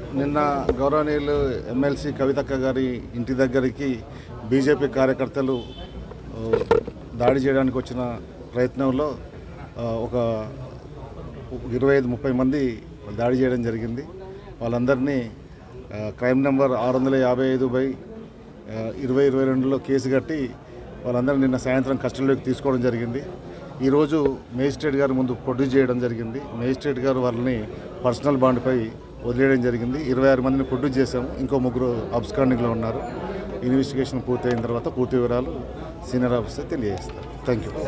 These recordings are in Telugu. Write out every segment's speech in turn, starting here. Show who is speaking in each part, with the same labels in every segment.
Speaker 1: నిన్న గౌరవనీయులు ఎమ్మెల్సీ కవితక్క గారి ఇంటి దగ్గరికి బీజేపీ కార్యకర్తలు ఆ, దాడి చేయడానికి వచ్చిన ప్రయత్నంలో ఆ, ఒక ఇరవై ఐదు ముప్పై మంది దాడి చేయడం జరిగింది వాళ్ళందరినీ ఆ, క్రైమ్ నెంబర్ ఆరు వందల యాభై ఐదు బై ఆ, ఇరవై ఇరవై రెండులో కేసు కట్టి వాళ్ళందరినీ నిన్న సాయంత్రం కస్టడీలోకి తీసుకోవడం జరిగింది ఈరోజు మేజిస్ట్రేట్ గారి ముందు ప్రొడ్యూస్ చేయడం జరిగింది మేజిస్ట్రేట్ గారు వాళ్ళని పర్సనల్ బాండ్పై వదిలేయడం జరిగింది ఇరవై ఆరు మందిని ప్రొడ్యూస్ చేశాము ఇంకో ముగ్గురు అబ్స్కాండింగ్లో ఉన్నారు ఇన్వెస్టిగేషన్ పూర్తయిన తర్వాత పూర్తి వివరాలు సీనియర్ ఆఫీసర్ తెలియజేస్తారు థ్యాంక్ యూ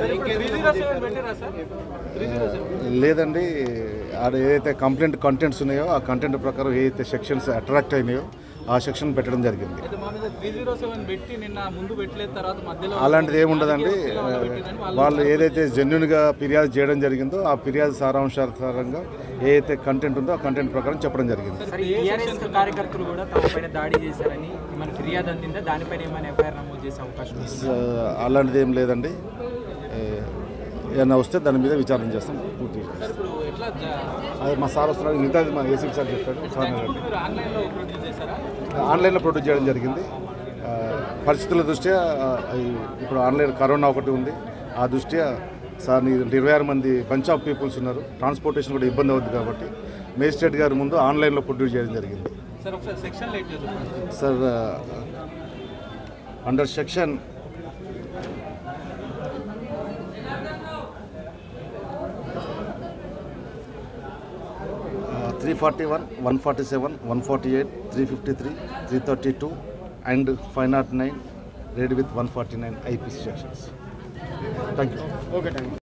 Speaker 1: లేదండి ఆడ ఏదైతే కంప్లైంట్ కంటెంట్స్ ఉన్నాయో ఆ కంటెంట్ ప్రకారం ఏదైతే సెక్షన్స్ అట్రాక్ట్ అయినాయో ఆ సెక్షన్ పెట్టడం జరిగింది
Speaker 2: అయితే మా మీద త్రీ జీరో సెవెన్ పెట్టి నిన్న ముందు పెట్టలేదు తర్వాత మధ్యలో
Speaker 1: అలాంటిది ఏముండదండి
Speaker 2: పెట్టిందని వాళ్ళు
Speaker 1: వాళ్ళు ఏదైతే జెన్యున్గా ఫిర్యాదు చేయడం జరిగిందో ఆ ఫిర్యాదు సారాంశాధారంగా ఏదైతే కంటెంట్ ఉందో ఆ కంటెంట్ ప్రకారం చెప్పడం జరిగింది
Speaker 3: సరే టీఆర్ఎస్ కార్యకర్తలు కూడా తమ పైన దాడి చేశారని మన ఫిర్యాదు అందిందా దానిపైన ఏమైనా ఎఫ్ఐఆర్ నమోదు చేసే అవకాశం ఉంది
Speaker 1: స- అలాంటిది ఏం లేదండి ఏ, ఏదైనా వస్తే దాని మీద విచారణ చేస్తాం పూర్తి
Speaker 2: సార్ ఇప్పుడు ఎట్లా జ-
Speaker 1: అది మా సార్ వస్తున్నాడు మిగతాది మా ఏసీ సార్ చెప్తాడు సార్
Speaker 2: ఇప్పుడు మీరు ఆన్లైన్లో ప్రొడ్యూస్ చేశారా
Speaker 1: ఆన్లైన్లో ప్రొడ్యూస్ చేయడం జరిగింది ఆ, పరిస్థితుల దృష్ట్యా ఆ, ఈ- ఇప్పుడు ఆన్లైన్ కరోనా ఒకటి ఉంది ఆ దృష్ట్యా సార్ నీ ఇరవై ఆరు మంది బంచ్ ఆఫ్ పీపుల్స్ ఉన్నారు ట్రాన్స్పోర్టేషన్ కూడా ఇబ్బంది అవుతుంది కాబట్టి మేజిస్ట్రేట్ గారి ముందు ఆన్లైన్లో ప్రొడ్యూస్ చేయడం జరిగింది
Speaker 2: సార్ ఒకసారి సెక్షన్ లేట్ చేద్దాం
Speaker 1: sir under section three forty one one forty seven one forty eight three fifty three three thirty two and five not nine ready with one forty nine IPC sections thank you okay thank you